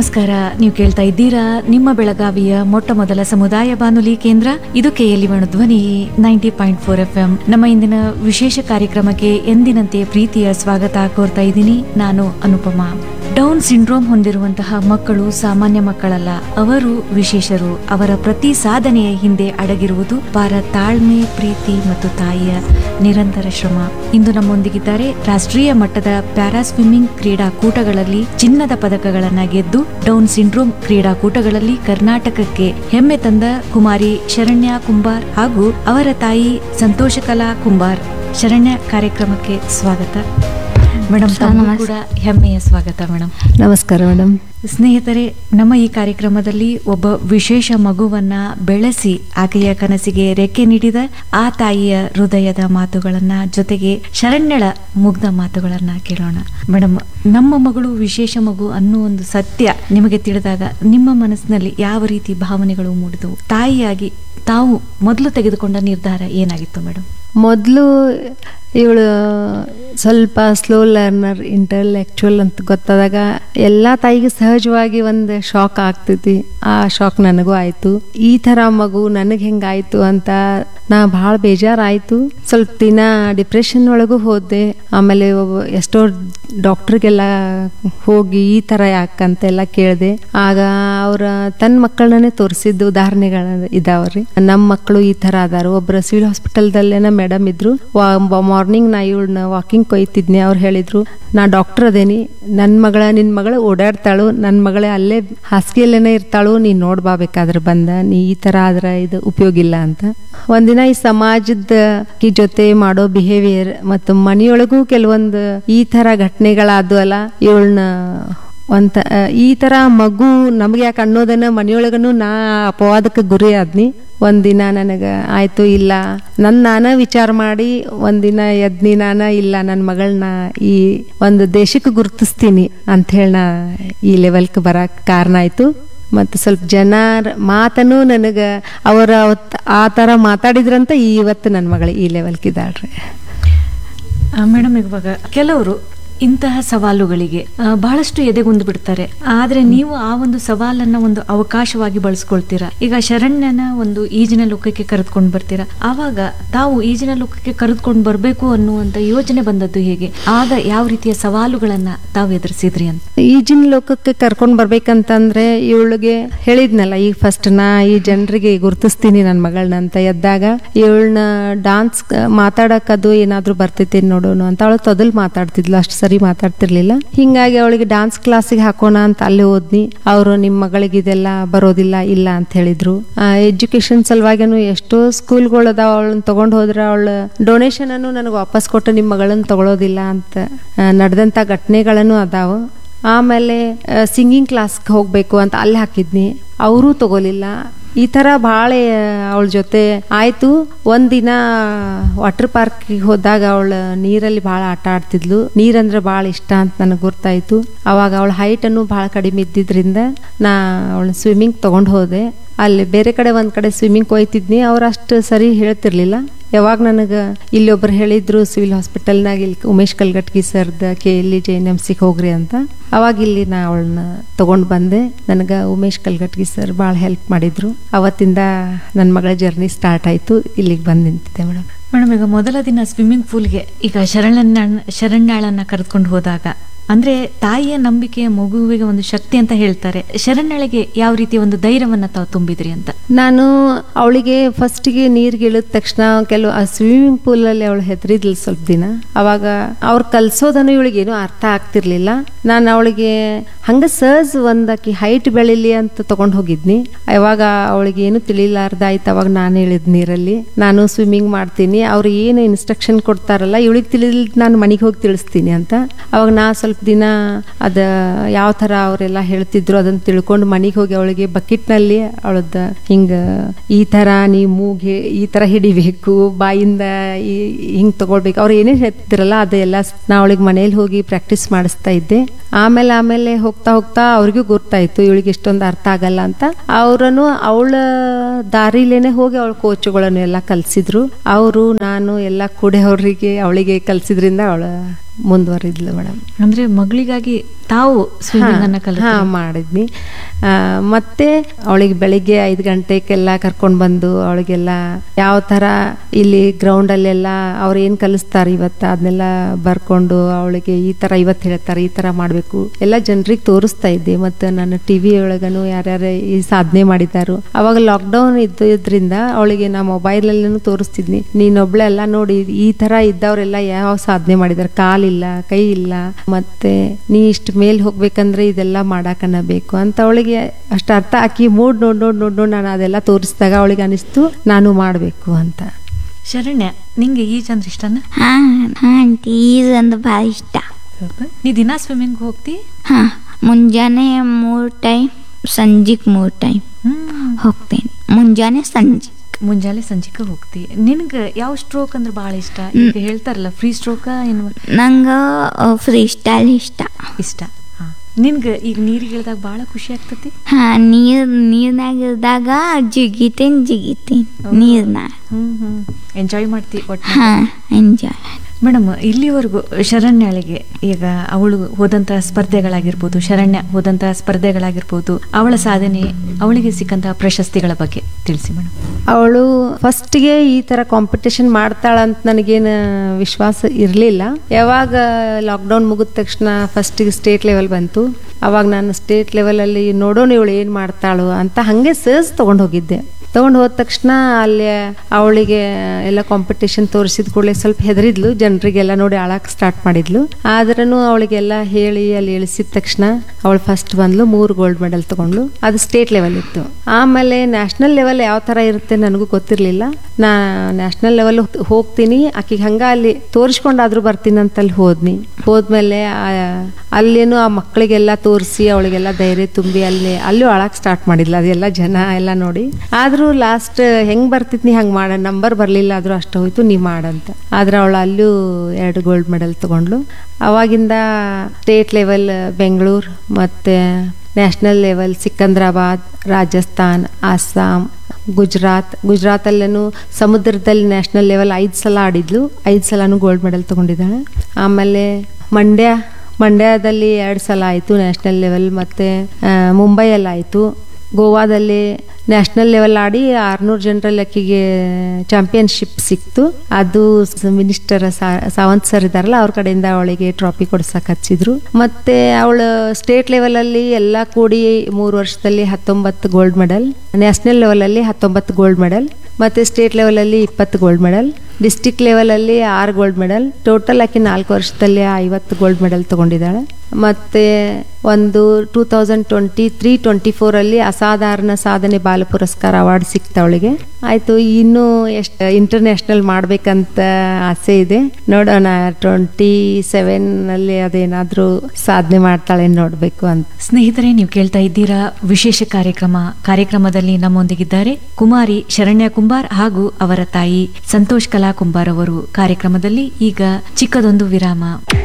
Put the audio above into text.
ನಮಸ್ಕಾರ ನೀವು ಕೇಳ್ತಾ ಇದ್ದೀರಾ ನಿಮ್ಮ ಬೆಳಗಾವಿಯ ಮೊಟ್ಟ ಮೊದಲ ಸಮುದಾಯ ಬಾನುಲಿ ಕೇಂದ್ರ ಇದು KLE Dhwani ninety point four F M ನಮ್ಮ ಇಂದಿನ ವಿಶೇಷ ಕಾರ್ಯಕ್ರಮಕ್ಕೆ ಎಂದಿನಂತೆ ಪ್ರೀತಿಯ ಸ್ವಾಗತ ಕೋರ್ತಾ ಇದ್ದೀನಿ ನಾನು ಅನುಪಮಾ ಡೌನ್ ಸಿಂಡ್ರೋಮ್ ಹೊಂದಿರುವಂತಹ ಮಕ್ಕಳು ಸಾಮಾನ್ಯ ಮಕ್ಕಳಲ್ಲ ಅವರು ವಿಶೇಷರು ಅವರ ಪ್ರತಿ ಸಾಧನೆಯ ಹಿಂದೆ ಅಡಗಿರುವುದು ಪಾರ ತಾಳ್ಮೆ ಪ್ರೀತಿ ಮತ್ತು ತಾಯಿಯ ನಿರಂತರ ಶ್ರಮ ಇಂದು ನಮ್ಮೊಂದಿಗಿದ್ದಾರೆ ರಾಷ್ಟ್ರೀಯ ಮಟ್ಟದ ಪ್ಯಾರಾ ಸ್ವಿಮ್ಮಿಂಗ್ ಕ್ರೀಡಾಕೂಟಗಳಲ್ಲಿ ಚಿನ್ನದ ಪದಕಗಳನ್ನ ಗೆದ್ದು ಡೌನ್ ಸಿಂಡ್ರೋಮ್ ಕ್ರೀಡಾಕೂಟಗಳಲ್ಲಿ ಕರ್ನಾಟಕಕ್ಕೆ ಹೆಮ್ಮೆ ತಂದ ಕುಮಾರಿ ಶರಣ್ಯ ಕುಂಬಾರ್ ಹಾಗೂ ಅವರ ತಾಯಿ ಸಂತೋಷಕಲಾ ಕುಂಬಾರ್ ಶರಣ್ಯ ಕಾರ್ಯಕ್ರಮಕ್ಕೆ ಸ್ವಾಗತ ಮೇಡಮ್ ತಮಗೂ ನಮಸ್ತೆ. ಕೂಡ ಹೆಮ್ಮೆಯ ಸ್ವಾಗತ ಮೇಡಮ್ ನಮಸ್ಕಾರ ಮೇಡಮ್ ಸ್ನೇಹಿತರೆ ನಮ್ಮ ಈ ಕಾರ್ಯಕ್ರಮದಲ್ಲಿ ಒಬ್ಬ ವಿಶೇಷ ಮಗುವನ್ನ ಬೆಳೆಸಿ ಆಕೆಯ ಕನಸಿಗೆ ರೆಕ್ಕೆ ನೀಡಿದ ಆ ತಾಯಿಯ ಹೃದಯದ ಮಾತುಗಳನ್ನ ಜೊತೆಗೆ ಶರಣ್ಯಳ ಮುಗ್ಧ ಮಾತುಗಳನ್ನ ಕೇಳೋಣ ಮೇಡಮ್ ನಮ್ಮ ಮಗಳು ವಿಶೇಷ ಮಗು ಅನ್ನೋ ಒಂದು ಸತ್ಯ ನಿಮಗೆ ತಿಳಿದಾಗ ನಿಮ್ಮ ಮನಸ್ಸಿನಲ್ಲಿ ಯಾವ ರೀತಿ ಭಾವನೆಗಳು ಮೂಡಿದವು ತಾಯಿಯಾಗಿ ತಾವು ಮೊದಲು ತೆಗೆದುಕೊಂಡ ನಿರ್ಧಾರ ಏನಾಗಿತ್ತು ಮೇಡಮ್ ಮೊದಲು ಇವಳು ಸ್ವಲ್ಪ ಸ್ಲೋ ಲರ್ನರ್ ಇಂಟೆಲೆಕ್ಚುಯಲ್ ಅಂತ ಗೊತ್ತಾದಾಗ ಎಲ್ಲ ತಾಯಿಗೆ ಸಹಜವಾಗಿ ಒಂದು ಶಾಕ್ ಆಗ್ತೈತಿ ಆ ಶಾಕ್ ನನಗೂ ಆಯಿತು ಈ ಥರ ಮಗು ನನಗೆ ಹೆಂಗಾಯ್ತು ಅಂತ ನಾ ಭಾಳ ಬೇಜಾರಾಯಿತು ಸ್ವಲ್ಪ ದಿನ ಡಿಪ್ರೆಷನ್ ಒಳಗೂ ಹೋದೆ ಆಮೇಲೆ ಒಬ್ಬ- ಎಷ್ಟೋ ಡಾಕ್ಟ್ರಿಗೆಲ್ಲ ಹೋಗಿ ಈ ಥರ ಯಾಕಂತೆಲ್ಲ ಕೇಳಿದೆ ಆಗ ಅವ್ರ ತನ್ನ ಮಕ್ಕಳನ್ನೇ ತೋರಿಸಿದ್ದು ಉದಾಹರಣೆಗಳು ಇದಾವ್ರಿ ನಮ್ಮ ಮಕ್ಕಳು ಈ ಥರ ಅದಾರು ಒಬ್ಬರ ಸಿವಿಲ್ ಹಾಸ್ಪಿಟಲ್ದಲ್ಲೇನ ಮೇಡಮ್ ಇದ್ರು ಮಾರ್ನಿಂಗ್ ನಾ ಇವಳನ್ನ ವಾಕಿಂಗ್ ಕೊಯ್ತಿದ್ನಿ ಅವ್ರು ಹೇಳಿದ್ರು ನಾ ಡಾಕ್ಟರ್ ಅದೇನಿ ನನ್ನ ಮಗಳ ನಿನ್ನ ಮಗಳು ಓಡಾಡ್ತಾಳು ನನ್ನ ಮಗಳೇ ಅಲ್ಲೇ ಹಾಸಿಗೆಯಲ್ಲೇನೆ ಇರ್ತಾಳು ನೀನು ನೋಡ್ಬಾಬೇಕಾದ್ರೆ ಬಂದ ನೀ ಈ ಥರ ಆದ್ರೆ ಇದು ಉಪಯೋಗ ಇಲ್ಲ ಅಂತ ಒಂದಿನ ಈ ಸಮಾಜದ ಕಿ ಜೊತೆ ಮಾಡೋ ಬಿಹೇವಿಯರ್ ಮತ್ತು ಮನೆಯೊಳಗೂ ಕೆಲವೊಂದು ಈ ಥರ ಘಟನೆಗಳಾದ್ವು ಅಲ್ಲ ಇವಳನ್ನ ಒಂತ ಈ ಥರ ಮಗು ನಮ್ಗೆ ಯಾಕೆ ಅನ್ನೋದನ್ನ ಮನೆಯೊಳಗನು ನಾ ಅಪವಾದಕ್ಕೆ ಗುರಿ ಆದ್ನಿ ಒಂದಿನ ನನಗೆ ಆಯ್ತು ಇಲ್ಲ ನನ್ನ ನಾನ ವಿಚಾರ ಮಾಡಿ ಒಂದಿನ ಎದ್ನಿ ನಾನ ಇಲ್ಲ ನನ್ನ ಮಗಳನ್ನ ಈ ಒಂದು ದೇಶಕ್ಕೆ ಗುರುತಿಸ್ತೀನಿ ಅಂತ ಹೇಳಿ ನಾ ಈ ಲೆವೆಲ್ಗೆ ಬರಕ್ಕೆ ಕಾರಣ ಆಯ್ತು ಮತ್ತು ಸ್ವಲ್ಪ ಜನರ ಮಾತನ್ನು ನನಗೆ ಅವರ ಅವತ್ತು ಆ ಥರ ಮಾತಾಡಿದ್ರಂತ ಇವತ್ತು ನನ್ನ ಮಗಳು ಈ ಲೆವೆಲ್ಗೆ ಇದ್ದಾಳ್ರಿ ಮೇಡಮ್ ಇವಾಗ ಕೆಲವರು ಇಂತಹ ಸವಾಲುಗಳಿಗೆ ಆ, ಬಹಳಷ್ಟು ಎದೆಗುಂದು ಬಿಡ್ತಾರೆ ಆದ್ರೆ ನೀವು ಆ ಒಂದು ಸವಾಲನ್ನ ಒಂದು ಅವಕಾಶವಾಗಿ ಬಳಸ್ಕೊಳ್ತೀರಾ ಈಗ ಶರಣ್ಯನ ಒಂದು ಈಜಿನ ಲೋಕಕ್ಕೆ ಕರೆದುಕೊಂಡು ಬರ್ತೀರಾ ಆವಾಗ ತಾವು ಈಜಿನ ಲೋಕಕ್ಕೆ ಕರೆದುಕೊಂಡು ಬರಬೇಕು ಅನ್ನುವಂತ ಯೋಚನೆ ಬಂದದ್ದು ಹೇಗೆ ಆಗ ಯಾವ ರೀತಿಯ ಸವಾಲುಗಳನ್ನ ತಾವು ಎದುರಿಸಿದ್ರಿ ಅಂತ ಈಜಿನ ಲೋಕಕ್ಕೆ ಕರ್ಕೊಂಡು ಬರ್ಬೇಕಂತಂದ್ರೆ ಇವಳಿಗೆ ಹೇಳಿದ್ನಲ್ಲ ಈಗ ಫಸ್ಟ್ ನಾ ಈ ಜನರಿಗೆ ಗುರುತಿಸ್ತೀನಿ ನನ್ನ ಮಗಳನ್ನ ಅಂತ ಎದ್ದಾಗ ಇವಳನ್ನ ಡಾನ್ಸ್ ಮಾತಾಡಕ್ ಅದು ಏನಾದ್ರೂ ಬರ್ತೈತೆ ನೋಡೋಣ ಅಂತ ಅವಳು ತೊದಲ್ ಮಾತಾಡ್ತಿದ್ಲು ಅಷ್ಟು ಸರಿ ಮಾತಾಡ್ತಿರ್ಲಿಲ್ಲ ಹಿಂಗಾಗಿ ಅವಳಿಗೆ ಡಾನ್ಸ್ ಕ್ಲಾಸಿಗೆ ಹಾಕೋಣ ಅಂತ ಅಲ್ಲಿ ಹೋದ್ನಿ ಅವರು ನಿಮ್ಮ ಮಗಳಿಗೆ ಇದೆಲ್ಲ ಬರೋದಿಲ್ಲ ಇಲ್ಲ ಅಂತ ಹೇಳಿದ್ರು ಎಜುಕೇಶನ್ ಸಲುವಾಗಿನು ಎಷ್ಟೋ ಸ್ಕೂಲ್ಗಳು ಅದಾವ ಅವಳನ್ನ ತಗೊಂಡ್ ಹೋದ್ರೆ ಅವಳ ಡೊನೇಷನ್ ಅನ್ನು ನನಗೆ ವಾಪಸ್ ಕೊಟ್ಟು ನಿಮ್ಮ ಮಗಳನ್ನ ತಗೊಳೋದಿಲ್ಲ ಅಂತ ನಡೆದಂತ ಘಟನೆಗಳನ್ನು ಅದಾವ ಆಮೇಲೆ ಸಿಂಗಿಂಗ್ ಕ್ಲಾಸ್ಗೆ ಹೋಗ್ಬೇಕು ಅಂತ ಅಲ್ಲಿ ಹಾಕಿದ್ನಿ ಅವರೂ ತಗೋಲಿಲ್ಲ ಈ ಥರ ಭಾಳ ಅವಳ ಜೊತೆ ಆಯಿತು ಒಂದಿನ ವಾಟರ್ ಪಾರ್ಕಿಗೆ ಹೋದಾಗ ಅವಳ ನೀರಲ್ಲಿ ಭಾಳ ಆಟ ಆಡ್ತಿದ್ಲು ನೀರಂದ್ರೆ ಭಾಳ ಇಷ್ಟ ಅಂತ ನನಗೆ ಗೊತ್ತಾಯಿತು ಅವಾಗ ಅವಳ ಹೈಟನ್ನು ಭಾಳ ಕಡಿಮೆ ಇದ್ದಿದ್ರಿಂದ ನಾ ಅವಳ ಸ್ವಿಮ್ಮಿಂಗ್ ತೊಗೊಂಡು ಹೋದೆ ಅಲ್ಲಿ ಬೇರೆ ಕಡೆ ಒಂದು ಕಡೆ ಸ್ವಿಮ್ಮಿಂಗ್ ಹೋಯ್ತಿದ್ನಿ ಅವ್ರು ಅಷ್ಟು ಸರಿ ಹೇಳ್ತಿರ್ಲಿಲ್ಲ ಯಾವಾಗ ನನಗೆ ಇಲ್ಲಿ ಒಬ್ರು ಹೇಳಿದ್ರು ಸಿವಿಲ್ ಹಾಸ್ಪಿಟಲ್ನಾಗ ಇಲ್ಲಿ ಉಮೇಶ್ ಕಲ್ಗಟ್ಗಿ ಸರ್ದ K L E J N M ಸಿಗೆ ಹೋಗ್ರಿ ಅಂತ ಅವಾಗ ಇಲ್ಲಿ ನಾ ಅವಳನ್ನ ತಗೊಂಡು ಬಂದೆ ನನಗೆ ಉಮೇಶ್ ಕಲ್ಗಟ್ಗಿ ಸರ್ ಭಾಳ ಹೆಲ್ಪ್ ಮಾಡಿದ್ರು ಅವತ್ತಿಂದ ನನ್ನ ಮಗಳ ಜರ್ನಿ ಸ್ಟಾರ್ಟ್ ಆಯಿತು ಇಲ್ಲಿಗೆ ಬಂದು ನಿಂತಿದ್ದೆ ಮೇಡಮ್ ಮೇಡಮ್ ಈಗ ಮೊದಲ ದಿನ ಸ್ವಿಮ್ಮಿಂಗ್ ಪೂಲ್ಗೆ ಈಗ ಶರಣ್ಯನ ಶರಣ್ಯಾಳನ್ನ ಕರೆದುಕೊಂಡು ಹೋದಾಗ ಅಂದ್ರೆ ತಾಯಿಯ ನಂಬಿಕೆಯ ಮಗುವಿಗೆ ಒಂದು ಶಕ್ತಿ ಅಂತ ಹೇಳ್ತಾರೆ ಶರಣ್ಯಳಿಗೆ ಯಾವ ರೀತಿಯ ಒಂದು ಧೈರ್ಯವನ್ನ ತಾವು ತುಂಬಿದ್ರಿ ಅಂತ ನಾನು ಅವಳಿಗೆ ಫಸ್ಟಿಗೆ ನೀರಿಗೆ ಇಳಿದ ತಕ್ಷಣ ಕೆಲವು ಆ ಸ್ವಿಮ್ಮಿಂಗ್ ಪೂಲಲ್ಲಿ ಅವಳು ಹೆದರಿದ್ಲು ಸ್ವಲ್ಪ ದಿನ ಅವಾಗ ಅವ್ರು ಕಲ್ಸೋದನ್ನು ಇವಳಿಗೇನು ಅರ್ಥ ಆಗ್ತಿರ್ಲಿಲ್ಲ ನಾನು ಅವಳಿಗೆ ಹಂಗ ಸಹಜ್ ಒಂದಾಕಿ ಹೈಟ್ ಬೆಳಿಲಿ ಅಂತ ತಗೊಂಡು ಹೋಗಿದ್ನಿ ಯಾವಾಗ ಅವಳಿಗೆ ಏನು ತಿಳಿಲಾರ್ದ ಆಯ್ತು ಅವಾಗ ನಾನು ಹೇಳಿದ್ ನೀರಲ್ಲಿ ನಾನು ಸ್ವಿಮ್ಮಿಂಗ್ ಮಾಡ್ತೀನಿ ಅವ್ರು ಏನು ಇನ್ಸ್ಟ್ರಕ್ಷನ್ ಕೊಡ್ತಾರಲ್ಲ ಇವಳಿಗೆ ತಿಳಿದ್ ನಾನು ಮನೆಗೆ ಹೋಗಿ ತಿಳಿಸ್ತೀನಿ ಅಂತ ಅವಾಗ ನಾ ಸ್ವಲ್ಪ ದಿನ ಅದ ಯಾವ ಥರ ಅವರೆಲ್ಲ ಹೇಳ್ತಿದ್ರು ಅದನ್ನ ತಿಳ್ಕೊಂಡು ಮನೆಗೆ ಹೋಗಿ ಅವಳಿಗೆ ಬಕೆಟ್ನಲ್ಲಿ ಅವಳದ ಹಿಂಗ ಈ ಥರ ನೀ ಮೂಗೆ ಈ ಥರ ಹಿಡಿಬೇಕು ಬಾಯಿಂದ ಈ- ಹಿಂಗ್ ತಗೊಳ್ಬೇಕು ಅವ್ರು ಏನೇನು ಹೇಳ್ತಿದ್ರಲ್ಲ ಅದೆಲ್ಲ ನಾ ಅವಳಿಗೆ ಮನೇಲಿ ಹೋಗಿ ಪ್ರಾಕ್ಟೀಸ್ ಮಾಡಿಸ್ತಾ ಇದ್ದೆ ಆಮೇಲೆ ಆಮೇಲೆ ಹೋಗ್ತಾ ಹೋಗ್ತಾ ಅವ್ರಿಗೂ ಗೊತ್ತಾಯ್ತು ಇವಳಿಗೆ ಇಷ್ಟೊಂದು ಅರ್ಥ ಆಗಲ್ಲ ಅಂತ ಅವರನ್ನು ಅವಳ ದಾರಿಲೇನೆ ಹೋಗಿ ಅವಳ ಕೋಚುಗಳನ್ನು ಎಲ್ಲ ಕಲಿಸಿದ್ರು ಅವರು ನಾನು ಎಲ್ಲ ಕೂಡ ಅವರಿಗೆ ಅವಳಿಗೆ ಕಲಿಸಿದ್ರಿಂದ ಅವಳ ಮುಂದುವರಿದ್ಲು ಮೇಡಮ್ ಅಂದ್ರೆ ಮಗಳಿಗಾಗಿ ತಾವು ಸ್ವಿಮ್ಮಿಂಗ್ ಅನ್ನ ಕಲಿತ ಹಾ ಮಾಡಿದ್ನಿ ಆ, ಮತ್ತೆ ಅವಳಿಗೆ ಬೆಳಿಗ್ಗೆ ಐದು ಗಂಟೆಗೆಲ್ಲ ಕರ್ಕೊಂಡು ಬಂದು ಅವಳಿಗೆಲ್ಲ ಯಾವ ಥರ ಇಲ್ಲಿ ಗ್ರೌಂಡಲ್ಲೆಲ್ಲ ಅವ್ರು ಏನು ಕಲಿಸ್ತಾರೆ ಇವತ್ತು ಅದನ್ನೆಲ್ಲ ಬರ್ಕೊಂಡು ಅವಳಿಗೆ ಈ ಥರ ಇವತ್ತು ಹೇಳ್ತಾರೆ ಈ ಥರ ಮಾಡಬೇಕು ಎಲ್ಲ ಜನರಿಗೆ ತೋರಿಸ್ತಾ ಇದ್ದೆ ಮತ್ತು ನಾನು ಟಿ ವಿ ಒಳಗನು ಯಾರ್ಯಾರು ಈ ಸಾಧನೆ ಮಾಡಿದಾರು ಅವಾಗ ಲಾಕ್ಡೌನ್ ಇದ್ದಿದ್ರಿಂದ ಅವಳಿಗೆ ನಾ ಮೊಬೈಲಲ್ಲೂ ತೋರಿಸ್ತಿದ್ನಿ ನೀನೊಬ್ಳೆ ಎಲ್ಲ ನೋಡಿ ಈ ಥರ ಇದ್ದವರೆಲ್ಲ ಯಾವ ಸಾಧನೆ ಮಾಡಿದಾರೆ ಕಾಲಿಲ್ಲ ಕೈ ಇಲ್ಲ ಮತ್ತೆ ನೀ ಇಷ್ಟು ಮೇಲ್ ಹೋಗ್ಬೇಕಂದ್ರೆ ಇದೆಲ್ಲ ಮಾಡಾಕನ ಬೇಕು ಅಂತ ಅವಳಿಗೆ ಅಷ್ಟು ಅರ್ಥ ಹಾಕಿ ಮೂಡ್ ನೋಡ್ ನೋಡ್ ನೋಡ್ ನೋಡ್ ನಾನು ಅದೆಲ್ಲ ತೋರಿಸಿದಾಗ ಅವಳಿಗೆ ಅನಿಸ್ತು ನಾನು ಮಾಡಬೇಕು ಅಂತ ಶರಣ್ಯ ನಿಂಗೆ ಈಜ್ ಅಂದ್ರೆ ಇಷ್ಟನ ಹಾಂ ಹಾಂ ಆಂಟಿ ಈಜಂದ್ರೆ ಭಾಳ ಇಷ್ಟ ನೀ ದಿನ ಸ್ವಿಮ್ಮಿಂಗ್ ಹೋಗ್ತಿ ಹಾಂ ಮುಂಜಾನೆ ಮೂರು ಟೈಮ್ ಸಂಜೆಗೆ ಮೂರು ಟೈಮ್ ಹ್ಮ್ ಹೋಗ್ತೇನೆ ಮುಂಜಾನೆ ಸಂಜೆ ಮುಂಜಾನೆ ಸಂಜೆಗೆ ಹೋಗ್ತಿ ನಿನ್ಗೆ ಯಾವ ಸ್ಟ್ರೋಕ್ ಅಂದ್ರೆ ಬಹಳ ಇಷ್ಟ ಈಗ ಹೇಳ್ತಾರಲ್ಲ ಫ್ರೀ ಸ್ಟ್ರೋಕ ಏನು ನಂಗೆ ಫ್ರೀ ಸ್ಟೈಲ್ ಇಷ್ಟ ಇಷ್ಟ ಹಾ ನಿನ್ಗೆ ಈಗ ನೀರಿಗೆ ಇಳಿದಾಗ ಬಹಳ ಖುಷಿ ಆಗ್ತತಿ ಹಾಂ ನೀರು ನೀರ್ನಾಗ ಇದ್ದಾಗ ಜಿಗಿತೇನೆ ಜಿಗಿತೇನೆ ನೀರ್ನಾಗ ಹ್ಮ್ ಹ್ಮ್ ಎಂಜಾಯ್ ಮಾಡ್ತಿ ಒಟ್ಟು ಹಾಂ ಎಂಜಾಯ್ ಮೇಡಮ್ ಇಲ್ಲಿವರೆಗೂ ಶರಣ್ಯಳಿಗೆ ಈಗ ಅವಳು ಹೋದಂತಹ ಸ್ಪರ್ಧೆಗಳಾಗಿರ್ಬೋದು ಶರಣ್ಯ ಹೋದಂತಹ ಸ್ಪರ್ಧೆಗಳಾಗಿರ್ಬೋದು ಅವಳ ಸಾಧನೆ ಅವಳಿಗೆ ಸಿಕ್ಕಂತಹ ಪ್ರಶಸ್ತಿಗಳ ಬಗ್ಗೆ ತಿಳಿಸಿ ಮೇಡಮ್ ಅವಳು ಫಸ್ಟ್ಗೆ ಈ ಥರ ಕಾಂಪಿಟೇಷನ್ ಮಾಡ್ತಾಳಂತ ನನಗೇನು ವಿಶ್ವಾಸ ಇರಲಿಲ್ಲ ಯಾವಾಗ ಲಾಕ್ಡೌನ್ ಮುಗಿದ ತಕ್ಷಣ ಫಸ್ಟಿಗೆ ಸ್ಟೇಟ್ ಲೆವೆಲ್ ಬಂತು ಅವಾಗ ನಾನು ಸ್ಟೇಟ್ ಲೆವೆಲಲ್ಲಿ ನೋಡೋಣ ಇವಳು ಏನು ಮಾಡ್ತಾಳು ಅಂತ ಹಾಗೆ ಸಹಜ್ ತೊಗೊಂಡು ಹೋಗಿದ್ದೆ ತೊಗೊಂಡು ಹೋದ ತಕ್ಷಣ ಅಲ್ಲಿ ಅವಳಿಗೆ ಎಲ್ಲ ಕಾಂಪಿಟೇಷನ್ ತೋರಿಸಿದ ಕೂಡಲೇ ಸ್ವಲ್ಪ ಹೆದರಿದ್ಲು ಜನರಿಗೆಲ್ಲ ನೋಡಿ ಆಳಕ್ಕೆ ಸ್ಟಾರ್ಟ್ ಮಾಡಿದ್ಲು ಆದ್ರೂ ಅವಳಿಗೆಲ್ಲ ಹೇಳಿ ಅಲ್ಲಿ ಇಳಿಸಿದ ತಕ್ಷಣ ಅವಳು ಫಸ್ಟ್ ಬಂದ್ಲು ಮೂರು ಗೋಲ್ಡ್ ಮೆಡಲ್ ತಗೊಂಡ್ಲು ಅದು ಸ್ಟೇಟ್ ಲೆವೆಲ್ ಇತ್ತು ಆಮೇಲೆ ನ್ಯಾಷನಲ್ ಲೆವೆಲ್ ಯಾವ ಥರ ಇರುತ್ತೆ ನನಗೂ ಗೊತ್ತಿರಲಿಲ್ಲ ನಾ ನ್ಯಾಷನಲ್ ಲೆವೆಲ್ ಹೋಗ್ತೀನಿ ಆಕಿಗೆ ಹಂಗ ಅಲ್ಲಿ ತೋರಿಸ್ಕೊಂಡಾದ್ರೂ ಬರ್ತೀನಿ ಅಂತ ಅಲ್ಲಿ ಹೋದ್ನಿ ಹೋದ್ಮೇಲೆ ಆ- ಅಲ್ಲೇನು ಆ ಮಕ್ಕಳಿಗೆಲ್ಲ ತೋರಿಸಿ ಅವಳಿಗೆಲ್ಲ ಧೈರ್ಯ ತುಂಬಿ ಅಲ್ಲಿ ಅಲ್ಲೂ ಅಳಕ್ ಸ್ಟಾರ್ಟ್ ಮಾಡಿದ್ಲು ಅದೆಲ್ಲ ಜನ ಎಲ್ಲ ನೋಡಿ ಆದ್ರೂ ಲಾಸ್ಟ್ ಹೆಂಗ್ ಬರ್ತಿದ್ನಿ ಹಂಗ್ ಮಾಡ ನಂಬರ್ ಬರ್ಲಿಲ್ಲ ಆದ್ರೂ ಅಷ್ಟು ಹೋಯ್ತು ನೀ ಮಾಡಂತ ಆದ್ರೆ ಅವಳು ಅಲ್ಲೂ ಎರಡು ಗೋಲ್ಡ್ ಮೆಡಲ್ ತಗೊಂಡ್ಲು ಅವಾಗಿಂದ ಸ್ಟೇಟ್ ಲೆವೆಲ್ ಬೆಂಗಳೂರು ಮತ್ತೆ ನ್ಯಾಷನಲ್ ಲೆವೆಲ್ ಸಿಕಂದ್ರಾಬಾದ್ ರಾಜಸ್ಥಾನ್ ಅಸ್ಸಾಂ ಗುಜರಾತ್ ಗುಜರಾತಲ್ಲೂ ಸಮುದ್ರದಲ್ಲಿ ನ್ಯಾಷನಲ್ ಲೆವೆಲ್ ಐದು ಸಲ ಆಡಿದ್ಲು ಐದು ಸಲನೂ ಗೋಲ್ಡ್ ಮೆಡಲ್ ತಗೊಂಡಿದ್ದಾಳೆ ಆಮೇಲೆ ಮಂಡ್ಯ ಮಂಡ್ಯದಲ್ಲಿ ಎರಡು ಸಲ ಆಯಿತು ನ್ಯಾಷನಲ್ ಲೆವೆಲ್ ಮತ್ತು ಮುಂಬೈಯಲ್ಲಿ ಆಯಿತು ಗೋವಾದಲ್ಲಿ ನ್ಯಾಷನಲ್ ಲೆವೆಲ್ ಆಡಿ ಆರ್ನೂರು ಜನರಲ್ಲಿ ಆಕಿಗೆ ಚಾಂಪಿಯನ್ಶಿಪ್ ಸಿಕ್ತು ಅದು ಮಿನಿಸ್ಟರ್ ಸಾವಂತ್ ಸರ್ ಇದಾರಲ್ಲ ಅವ್ರ ಕಡೆಯಿಂದ ಅವಳಿಗೆ ಟ್ರಾಫಿ ಕೊಡ್ಸಕ್ ಹಚ್ಚಿದ್ರು ಮತ್ತೆ ಅವಳು ಸ್ಟೇಟ್ ಲೆವೆಲ್ ಅಲ್ಲಿ ಎಲ್ಲ ಕೂಡಿ ಮೂರು ವರ್ಷದಲ್ಲಿ ಹತ್ತೊಂಬತ್ತು ಗೋಲ್ಡ್ ಮೆಡಲ್ ನ್ಯಾಷನಲ್ ಲೆವೆಲ್ ಅಲ್ಲಿ ಹತ್ತೊಂಬತ್ತು ಗೋಲ್ಡ್ ಮೆಡಲ್ ಮತ್ತೆ ಸ್ಟೇಟ್ ಲೆವೆಲ್ ಅಲ್ಲಿ ಇಪ್ಪತ್ತು ಗೋಲ್ಡ್ ಮೆಡಲ್ ಡಿಸ್ಟಿಕ್ ಲೆವೆಲ್ ಅಲ್ಲಿ ಆರು ಗೋಲ್ಡ್ ಮೆಡಲ್ ಟೋಟಲ್ ಆಕಿ ನಾಲ್ಕು ವರ್ಷದಲ್ಲಿ ಐವತ್ತು ಗೋಲ್ಡ್ ಮೆಡಲ್ ತಗೊಂಡಿದ್ದಾಳೆ ಮತ್ತೆ ಒಂದು two thousand twenty three twenty ಫೋರಲ್ಲಿ ಅಸಾಧಾರಣ ಸಾಧನೆ ಬಾಲ ಪುರಸ್ಕಾರ ಅವಾರ್ಡ್ ಸಿಕ್ತ ಅವಳಿಗೆ ಆಯ್ತು ಇನ್ನು ಎಷ್ಟು ಇಂಟರ್ನ್ಯಾಷನಲ್ ಮಾಡ್ಬೇಕಂತ ಆಸೆ ಇದೆ ನೋಡೋಣ ಟ್ವೆಂಟಿ ಸೆವೆನ್ ಅಲ್ಲಿ ಅದೇನಾದ್ರೂ ಸಾಧನೆ ಮಾಡ್ತಾಳೆ ನೋಡ್ಬೇಕು ಅಂತ ಸ್ನೇಹಿತರೆ ನೀವು ಕೇಳ್ತಾ ಇದ್ದೀರಾ ವಿಶೇಷ ಕಾರ್ಯಕ್ರಮ ಕಾರ್ಯಕ್ರಮದಲ್ಲಿ ನಮ್ಮೊಂದಿಗಿದ್ದಾರೆ ಕುಮಾರಿ ಶರಣ್ಯ ಕುಂಬಾರ್ ಹಾಗೂ ಅವರ ತಾಯಿ ಸಂತೋಷ್ ಕಲಾ ಕುಂಬಾರ್ ಅವರು ಕಾರ್ಯಕ್ರಮದಲ್ಲಿ ಈಗ ಚಿಕ್ಕದೊಂದು ವಿರಾಮ